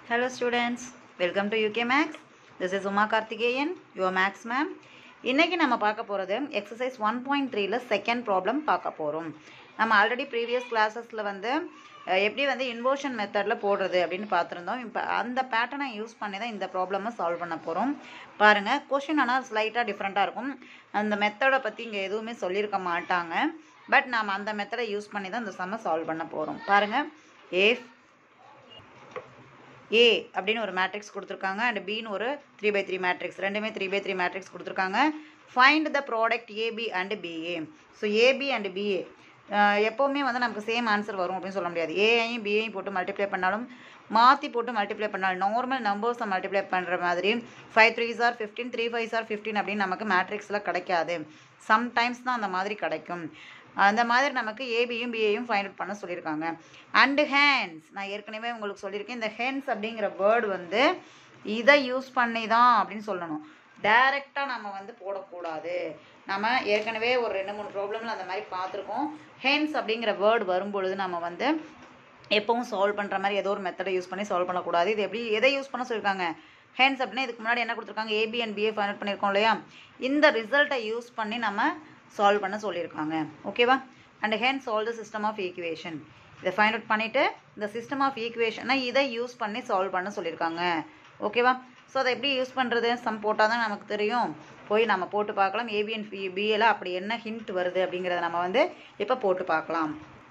Hello students, welcome to UK Max. This is Uma Karthikeyan, your Max ma'am. இன்னைக்கு நம்ம பார்க்க போகிறது exercise one point த்ரீல second problem பார்க்க போகிறோம் நம்ம ஆல்ரெடி ப்ரீவியஸ் கிளாஸஸில் வந்து அஹ், எப்படி வந்து இன்வோஷன் மெத்தடில் போடுறது அப்படின்னு பார்த்துருந்தோம் இப்போ அந்த பேட்டர்னை யூஸ் பண்ணி தான் இந்த ப்ராப்ளமை சால்வ் பண்ண போகிறோம் பாருங்கள் கொஷின் ஆனால் ஸ்லைட்டாக டிஃப்ரெண்ட்டாக இருக்கும் அந்த மெத்தடை பற்றி இங்கே எதுவுமே சொல்லியிருக்க மாட்டாங்க பட் நாம் அந்த மெத்தடை யூஸ் பண்ணி தான் இந்த சம்மை சால்வ் பண்ண போகிறோம் பாருங்கள் ஏஃப் ஏ அப்படின்னு ஒரு மேட்ரிக்ஸ் கொடுத்துருக்காங்க அண்ட் பின்னு ஒரு த்ரீ பை த்ரீ மேட்ரிக்ஸ் ரெண்டுமே த்ரீ பை த்ரீ மேட்ரிக்ஸ் கொடுத்துருக்காங்க find the product AB and BA so AB and BA எப்போவுமே வந்து நமக்கு சேம் ஆன்சர் வரும் அப்படின்னு சொல்ல முடியாது ஏஐயும் பிஏயும் போட்டு மல்டிப்ளை பண்ணாலும் மாற்றி போட்டு மல்டிப்ளை பண்ணாலும் நார்மல் நம்பர்ஸை மல்டிப்ளை பண்ணுற மாதிரி five three are fifteen three five are fifteen அப்படின்னு நமக்கு மேட்ரிக்ஸில் கிடைக்காது சம்டைம்ஸ் தான் அந்த மாதிரி கிடைக்கும் அந்த மாதிரி நமக்கு ஏபியும் பிஏயும் ஃபைண்ட் அவுட் பண்ண சொல்லியிருக்காங்க அண்டு ஹேண்ட்ஸ் நான் ஏற்கனவே உங்களுக்கு சொல்லியிருக்கேன் இந்த ஹேண்ட்ஸ் அப்படிங்கிற வேர்டு வந்து இதை யூஸ் பண்ணி தான் அப்படின்னு சொல்லணும் டைரெக்டாக நம்ம வந்து போடக்கூடாது நம்ம ஏற்கனவே ஒரு ரெண்டு மூணு ப்ராப்ளமில் அந்த மாதிரி பார்த்துருக்கோம் ஹேண்ட்ஸ் அப்படிங்கிற வேர்டு வரும்பொழுது நம்ம வந்து எப்பவும் சால்வ் பண்ணுற மாதிரி ஏதோ ஒரு மெத்தடை யூஸ் பண்ணி சால்வ் பண்ணக்கூடாது இது எப்படி எதை யூஸ் பண்ண சொல்லியிருக்காங்க ஹேண்ட்ஸ் அப்படின்னா இதுக்கு முன்னாடி என்ன கொடுத்துருக்காங்க ஏபி அண்ட் பிஏ ஃபைண்ட் பண்ணியிருக்கோம் இல்லையா இந்த ரிசல்ட்டை யூஸ் பண்ணி நம்ம சால்வ் பண்ண சொல்லியிருக்காங்க ஓகேவா and hence solve the system of equation இதை ஃபைண்ட் அவுட் பண்ணிவிட்டு இந்த சிஸ்டம் ஆஃப் ஈக்குவேஷனை இதை யூஸ் பண்ணி சால்வ் பண்ண சொல்லியிருக்காங்க ஓகேவா ஸோ அதை எப்படி யூஸ் பண்ணுறது சம் போட்டால் தான் நமக்கு தெரியும் போய் நம்ம போட்டு பார்க்கலாம் ஏபி அண்ட் பி பிஏல அப்படி என்ன ஹிண்ட் வருது அப்படிங்கிறத நம்ம வந்து இப்போ போட்டு பார்க்கலாம்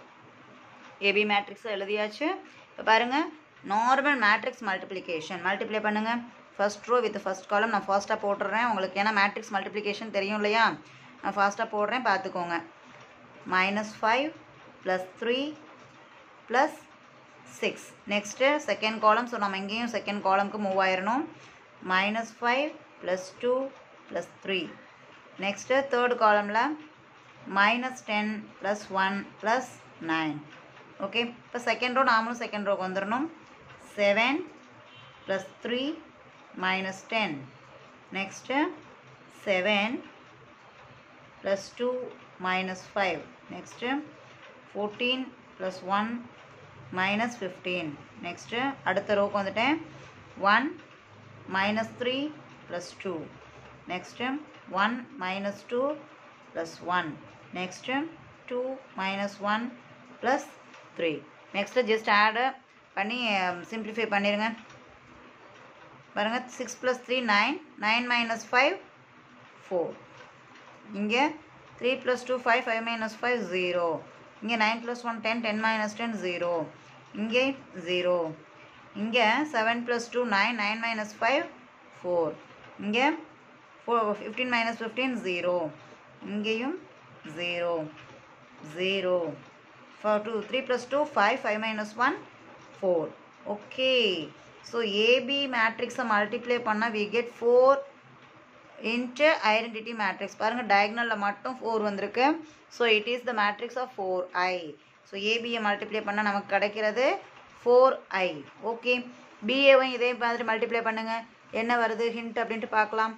ஏபி மேட்ரிக்ஸ் எழுதியாச்சு இப்போ பாருங்கள் நார்மல் மேட்ரிக்ஸ் மல்டிப்ளிகேஷன் மல்டிப்ளை பண்ணுங்கள் first row with first column நான் ஃபாஸ்ட்டாக போட்டுடுறேன் உங்களுக்கு ஏன்னா மேட்ரிக்ஸ் மல்டிப்ளிகேஷன் தெரியும் இல்லையா நான் ஃபாஸ்ட்டாக போடுறேன் பார்த்துக்கோங்க minus five plus three plus six next second column so நம்ம இங்கேயும் செகண்ட் காலம்க்கு மூவ் ஆயிரணும் minus five plus two plus three next third காலமில் minus ten plus one plus nine okay இப்போ செகண்ட் ரோ நாமளும் செகண்ட் ரோக்கு வந்துடணும் seven plus three minus ten next seven plus two minus five next fourteen plus one minus fifteen next அடுத்த ரோக்கு வந்துட்டேன் one minus three plus two next one minus two plus one next two minus one plus three next just add பண்ணி simplify பண்ணிடுங்க பாருங்கள் six plus three nine nine minus five four இங்கே three plus two five five minus five zero இங்கே nine plus one ten ten minus ten zero இங்கே zero இங்கே seven plus two nine nine minus five four இங்கே four fifteen minus fifteen zero இங்கேயும் zero zero four two three plus two five five minus one four okay so AB மேட்ரிக்ஸை multiply பண்ணால் we get four into identity matrix பாருங்கள் டயக்னலில் மட்டும் four வந்திருக்கு so it is the matrix of four I so ஏபியை multiply பண்ணால் நமக்கு கிடைக்கிறது ஃபோர் ஐ ஓகே பிஏவும் இதே மாதிரி மல்டிப்ளை பண்ணுங்கள் என்ன வருது ஹிண்ட் அப்படின்ட்டு பார்க்கலாம்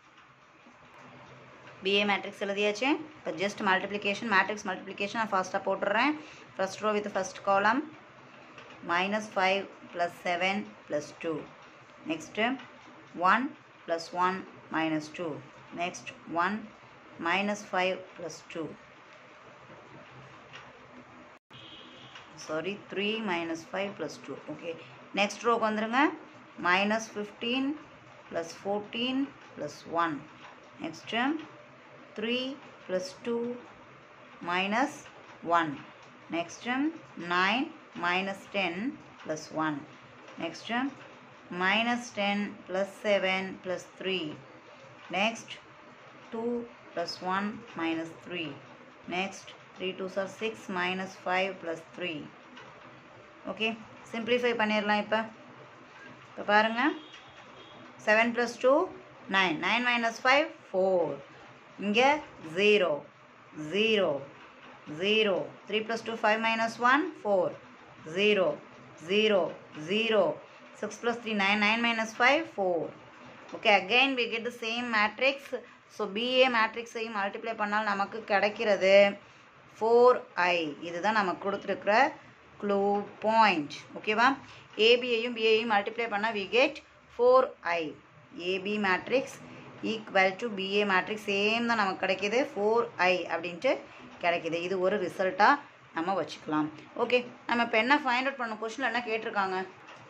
பிஏ மேட்ரிக்ஸ் எழுதியாச்சு இப்போ ஜஸ்ட் மல்டிப்ளிகேஷன் மேட்ரிக்ஸ் மல்டிப்ளிகேஷன் நான் ஃபாஸ்ட்டாக போட்டுடுறேன் first row with first column minus five plus seven plus two next one plus one minus two next one minus five plus two sorry three minus five plus two okay next ரோக்கு வந்துருங்க minus fifteen plus fourteen plus one next three plus two minus one next nine minus ten plus one next minus ten plus seven plus three next two plus one minus three next three two are six minus five plus three okay simplify பண்ணிடலாம் இப்போ இப்போ பாருங்கள் seven plus two nine nine minus five four இங்கே zero zero zero three plus two five minus one four zero zero zero six plus three nine nine minus five four okay again we get the same matrix so BA மேட்ரிக்ஸையும் multiply பண்ணால் நமக்கு கிடைக்கிறது four ஐ இதுதான் நமக்கு கொடுத்துருக்குற clue point ஓகேவா ஏபியையும் பிஏயும் மல்டிப்ளை பண்ணால் we get four I AB matrix equal to BA matrix same தான் நமக்கு கிடைக்கிது ஃபோர் ஐ அப்படின்ட்டு கிடைக்கிது இது ஒரு ரிசல்ட்டாக நம்ம வச்சுக்கலாம் ஓகே நம்ம இப்போ என்ன ஃபைண்ட் அவுட் பண்ண கொஸ்டினில் என்ன கேட்டிருக்காங்க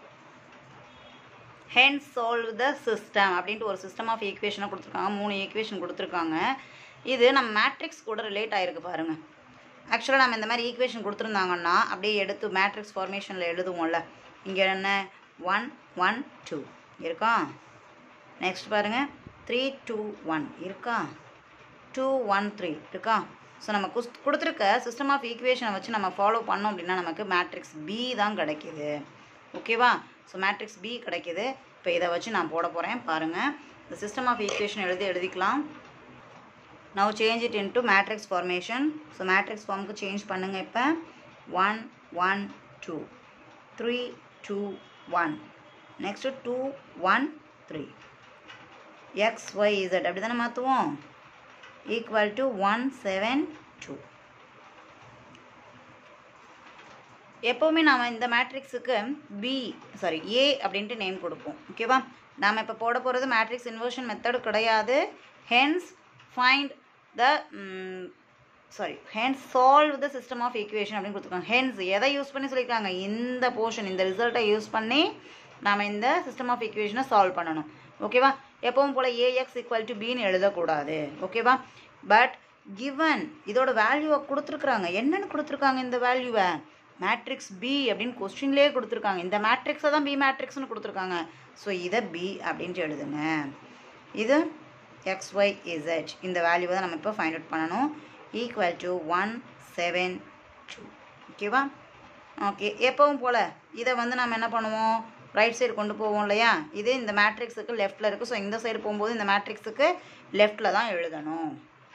ஹென்ஸ் சால்வ் த சிஸ்டம் அப்படின்ட்டு ஒரு சிஸ்டம் ஆஃப் ஈக்குவேஷனை கொடுத்துருக்காங்க மூணு ஈக்குவேஷன் கொடுத்துருக்காங்க இது நம்ம மேட்ரிக்ஸ் கூட ரிலேட் ஆகிருக்கு பாருங்க ஆக்சுவலாக நம்ம இந்த மாதிரி ஈக்குவேஷன் கொடுத்துருந்தாங்கன்னா அப்படியே எடுத்து மேட்ரிக்ஸ் ஃபார்மேஷனில் எழுதுவோம்ல இங்கே என்ன ஒன் ஒன் டூ இருக்கா நெக்ஸ்ட் பாருங்கள் த்ரீ டூ ஒன் இருக்கா டூ ஒன் த்ரீ இருக்கா ஸோ நம்ம குஸ் கொடுத்துருக்க சிஸ்டம் ஆஃப் ஈக்குவேஷனை வச்சு நம்ம ஃபாலோ பண்ணோம் அப்படின்னா நமக்கு மேட்ரிக்ஸ் பி தான் கிடைக்கிது ஓகேவா ஸோ மேட்ரிக்ஸ் பி கிடைக்கிது இப்போ இதை வச்சு நான் போட போகிறேன் பாருங்கள் இந்த சிஸ்டம் ஆஃப் ஈக்குவேஷன் எழுதி எழுதிக்கலாம் now change it into matrix formation so matrix ஃபார்முக்கு சேஞ்ச் பண்ணுங்கள் இப்போ one one two three two one next two one three x y z அப்படி தானே மாற்றுவோம் equal to one seven two எப்போவுமே நாம் இந்த மேட்ரிக்ஸுக்கு பி சாரி ஏ அப்படின்ட்டு நேம் கொடுப்போம் ஓகேவா நாம் இப்போ போட போகிறது மேட்ரிக்ஸ் இன்வர்ஷன் மெத்தடு கிடையாது hence find the sorry hence solve the system of equation அப்படின்னு கொடுத்துருக்காங்க ஹென்ஸ் எதை யூஸ் பண்ணி சொல்லியிருக்காங்க இந்த போர்ஷன் இந்த ரிசல்ட்டை யூஸ் பண்ணி நாம் இந்த சிஸ்டம் ஆஃப் ஈக்குவேஷனை சால்வ் பண்ணணும் ஓகேவா எப்பவும் போல் ஏஎக்ஸ் ஈக்குவல் டு பின்னு எழுதக்கூடாது ஓகேவா பட் கிவன் இதோட வேல்யூவை கொடுத்துருக்குறாங்க என்னென்னு கொடுத்துருக்காங்க இந்த வேல்யூவை மேட்ரிக்ஸ் பி அப்படின்னு கொஸ்டின்லேயே கொடுத்துருக்காங்க இந்த மேட்ரிக்ஸை தான் பி மேட்ரிக்ஸ்னு கொடுத்துருக்காங்க ஸோ இதை பி அப்படின்ட்டு எழுதுங்க இது எக்ஸ் ஒய் இசட் இந்த வேல்யூவை தான் நம்ம இப்போ ஃபைண்ட் அவுட் பண்ணணும் equal to one seven two ஓகேவா ஓகே எப்பவும் போல் இதை வந்து நம்ம என்ன பண்ணுவோம் ரைட் சைடு கொண்டு போவோம் இல்லையா இது இந்த மேட்ரிக்ஸுக்கு லெஃப்ட்டில் இருக்குது ஸோ இந்த சைடு போகும்போது இந்த மேட்ரிக்ஸுக்கு லெஃப்ட்டில் தான் எழுதணும்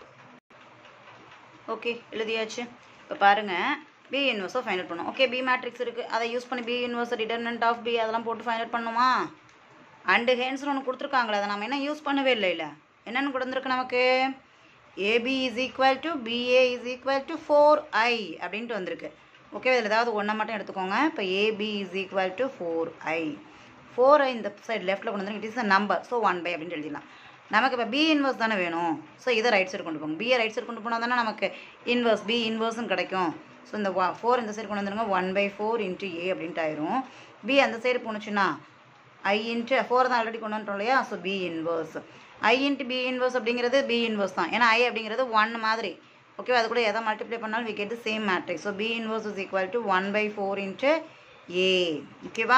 ஓகே எழுதியாச்சு இப்போ பாருங்கள் பி இன்வர்ஸை ஃபைண்ட் அவுட் பண்ணும் ஓகே பி மேட்ரிக்ஸ் இருக்குது அதை யூஸ் பண்ணி B inverse determinant of B அதெல்லாம் போட்டு ஃபைண்ட் அவுட் பண்ணுமா அண்டு ஹேன்ஸ்னு ஒன்று கொடுத்துருக்காங்களே அதை நம்ம என்ன யூஸ் பண்ணவே இல்லை இல்லை என்னென்னு கொடுத்துருக்கு நமக்கு AB is equal to BA is equal to four I அப்படின்ட்டு வந்திருக்கு ஓகே இதில் ஏதாவது ஒன்றை மட்டும் எடுத்துக்கோங்க இப்போ AB is equal to four I four I இந்த சைடு லெஃப்ட்டில் கொண்டு வந்து it is a number so one by அப்படின்னு எழுதிடலாம் நமக்கு இப்போ பி இன்வர்ஸ் தானே வேணும் ஸோ இதை ரைட் சைடு கொண்டு போங்க பியை ரைட் சைடு கொண்டு போனால் தானே நமக்கு இன்வர்ஸ் பி இன்வர்ஸும் கிடைக்கும் ஸோ இந்த ஃபோர் இந்த சைடு கொண்டு வந்துருங்க one by four into A அப்படின்ட்டு ஆயிரும் பி அந்த சைடு போணுச்சுன்னா ஐ இன்ட்டு ஃபோர் தான் ஆல்ரெடி கொண்டு வந்துட்டோம் இல்லையா so B inverse I into B inverse அப்படிங்கிறது பி இன்வர்ஸ் தான் ஏன்னா ஐ அப்படிங்கிறது ஒன் மாதிரி ஓகேவா அது கூட எதை மல்டிப்ளை பண்ணாலும் we get same matrix so B inverse is equal to one by four into A ஓகேவா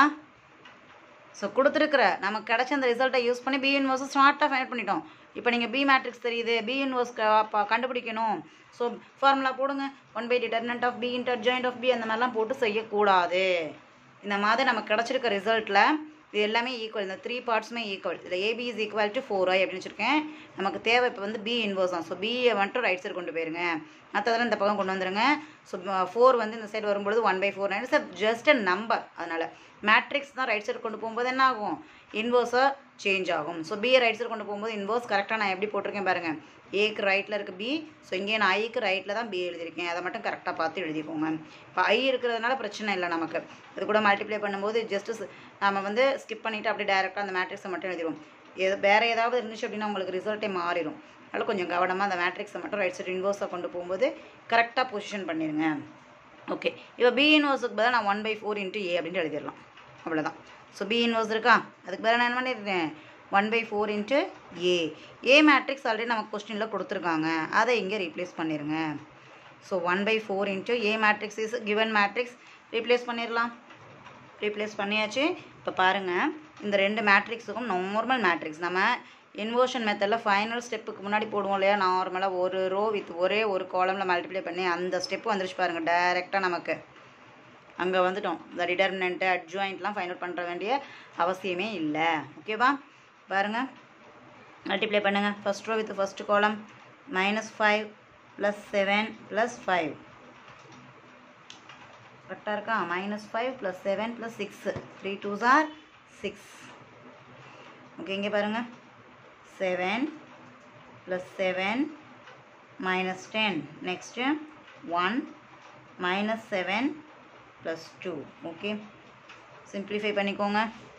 ஸோ கொடுத்துருக்குற நமக்கு கிடைச்ச அந்த ரிசல்ட்டை யூஸ் பண்ணி பி இன்வர்ஸ் ஸ்மார்ட்டாக ஃபைண்ட் பண்ணிட்டோம் இப்போ நீங்கள் பி மேட்ரிக்ஸ் தெரியுது பி இன்வர்ஸ் கண்டுபிடிக்கணும் ஸோ ஃபார்முலா போடுங்க one by determinant of B adjoint of B அந்த மாதிரிலாம் போட்டு செய்யக்கூடாது இந்த மாதிரி நமக்கு கிடச்சிருக்க ரிசல்ட்டில் இது எல்லாமே ஈக்குவல் இந்த த்ரீ பார்ட்ஸுமே ஈக்குவல் இதில் AB is equal to four I அப்படின்னு வச்சுருக்கேன் நமக்கு தேவை இப்போ வந்து பி இன்வர்ஸ் தான் ஸோ பியை மட்டும் ரைட் சைடு கொண்டு போயிருங்க மற்றதெல்லாம் இந்த பக்கம் கொண்டு வந்துருங்க ஸோ ஃபோர் வந்து இந்த சைடு வரும்பொழுது one by four nine sir just a number அதனால் மேட்ரிக்ஸ் தான் ரைட் சைடு கொண்டு போகும்போது என்ன ஆகும் இன்வர்ஸாக சேஞ்ச் ஆகும் ஸோ பியை ரைட் சைடு கொண்டு போகும்போது இன்வர்ஸ் கரெக்டாக நான் எப்படி போட்டிருக்கேன் பாருங்கள் ஏக்கு ரைட்டில் இருக்குது பி ஸோ இங்கே நான் ஐக்கு ரைட்டில் தான் பி எழுதியிருக்கேன் அதை மட்டும் கரெக்டாக பார்த்து எழுதிக்கோங்க இப்போ ஐ இருக்கிறதுனால பிரச்சனை இல்லை நமக்கு இது கூட மல்டிப்ளை பண்ணும்போது ஜஸ்ட்டு நம்ம வந்து ஸ்கிப் பண்ணிவிட்டு அப்படியே டேரெக்டாக அந்த மேட்ரிக்ஸை மட்டும் எழுதிடுவோம் எது வேறு ஏதாவது இருந்துச்சு அப்படின்னா உங்களுக்கு ரிசல்ட்டே மாறிடும் அதனால் கொஞ்சம் கவனமாக அந்த மேட்ரிக்ஸை மட்டும் ரைட் சைடு இன்வர்ஸாக கொண்டு போகும்போது கரெக்டாக பொசிஷன் பண்ணிடுங்க ஓகே இப்போ பி இன்வர்ஸுக்கு பதிலாக நான் one by four into A அப்படின்ட்டு எழுதிடலாம் அவ்வளோதான் ஸோ பி இன்வர்ஸ் இருக்கா அதுக்கு பதிலாக நான் என்ன பண்ணியிருக்கேன் one by four into A A matrix already நமக்கு கொஸ்டினில் கொடுத்துருக்காங்க அதை இங்கே ரீப்ளேஸ் பண்ணிடுங்க so one by four into A matrix is given matrix replace பண்ணிடலாம் ரீப்ளேஸ் பண்ணியாச்சு இப்போ பாருங்கள் இந்த ரெண்டு மேட்ரிக்ஸுக்கும் நார்மல் மேட்ரிக்ஸ் நம்ம இன்வர்ஷன் மெத்தடில் ஃபைனல் ஸ்டெப்புக்கு முன்னாடி போடுவோம் இல்லையா நார்மலாக ஒரு ரோ வித் ஒரே ஒரு காலமில் மல்டிப்ளை பண்ணி அந்த ஸ்டெப்பு வந்துருச்சு பாருங்கள் டைரெக்டாக நமக்கு அங்கே வந்துட்டோம் இந்த டிட்டர்மினண்ட்டு அட்ஜாயிண்ட்லாம் ஃபைண்ட் அவுட் பண்ணுற வேண்டிய அவசியமே இல்லை ஓகேவா பாருங்கள் மல்டிப்ளை பண்ணுங்கள் first row with first column minus five plus seven plus five கரெக்டாக இருக்கா minus five plus seven plus six three twos are six okay இங்கே பாருங்கள் seven plus seven minus ten next one minus seven plus two okay simplify பண்ணிக்கோங்க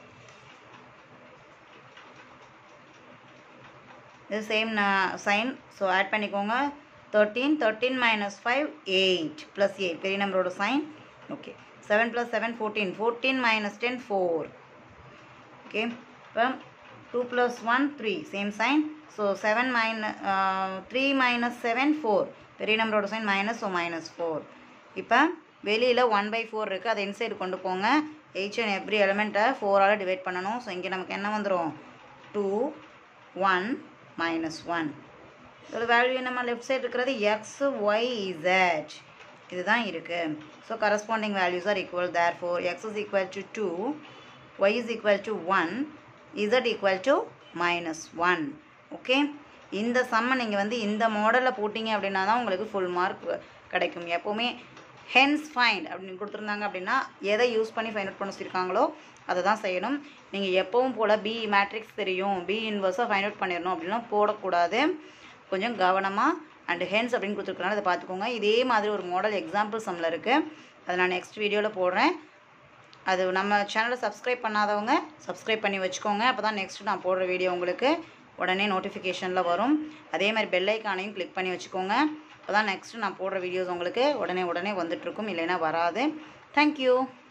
இது same sign so add பண்ணிக்கோங்க thirteen thirteen minus five eight plus eight பெரிய நம்பரோட sign okay seven plus seven fourteen fourteen minus ten four okay இப்போ two plus one three same sign so seven minus three minus seven four பெரிய நம்பரோட sign minus so minus four இப்போ வெளியில் one by four இருக்குது அதை inside கொண்டு போங்க each and every எலிமெண்ட்டை ஃபோரால் டிவைட் பண்ணணும் ஸோ இங்கே நமக்கு என்ன வந்துடும் டூ ஒன் மைனஸ் ஒன் இதோட வேல்யூ நம்ம லெஃப்ட் சைடு இருக்கிறது எக்ஸ் ஒய் இசட் இதுதான் இருக்குது so corresponding values are equal therefore x is equal to two y is equal to one z equal to minus one okay இந்த சம்மை நீங்கள் வந்து இந்த மாடலில் போட்டிங்க அப்படின்னா தான் உங்களுக்கு ஃபுல் மார்க் கிடைக்கும் எப்போவுமே ஹென்ஸ் ஃபைண்ட் அப்படின்னு கொடுத்துருந்தாங்க அப்படின்னா எதை யூஸ் பண்ணி ஃபைண்ட் அவுட் பண்ண சொல்லியிருக்காங்களோ அதை தான் செய்யணும் நீங்கள் எப்பவும் போல் பி மேட்ரிக்ஸ் தெரியும் பி இன்வர்ஸாக ஃபைண்ட் அவுட் பண்ணிடணும் அப்படின்லாம் போடக்கூடாது கொஞ்சம் கவனமாக அண்ட் ஹென்ஸ் அப்படின்னு கொடுத்துருக்கனால அதை பார்த்துக்கோங்க இதே மாதிரி ஒரு மாடல் எக்ஸாம்பிள் சம்மில் இருக்குது அதை நான் நெக்ஸ்ட் வீடியோவில் போடுறேன் அது நம்ம சேனலை சப்ஸ்கிரைப் பண்ணாதவங்க சப்ஸ்கிரைப் பண்ணி வச்சுக்கோங்க அப்போ தான் நெக்ஸ்ட் நான் போடுற வீடியோ உங்களுக்கு உடனே நோட்டிஃபிகேஷனில் வரும் அதே மாதிரி பெல் ஐக்கானையும் கிளிக் பண்ணி வச்சுக்கோங்க அப்போ தான் நெக்ஸ்ட்டு நான் போடுற வீடியோஸ் உங்களுக்கு உடனே உடனே வந்துட்டுருக்கும் இல்லைன்னா வராது தேங்க்யூ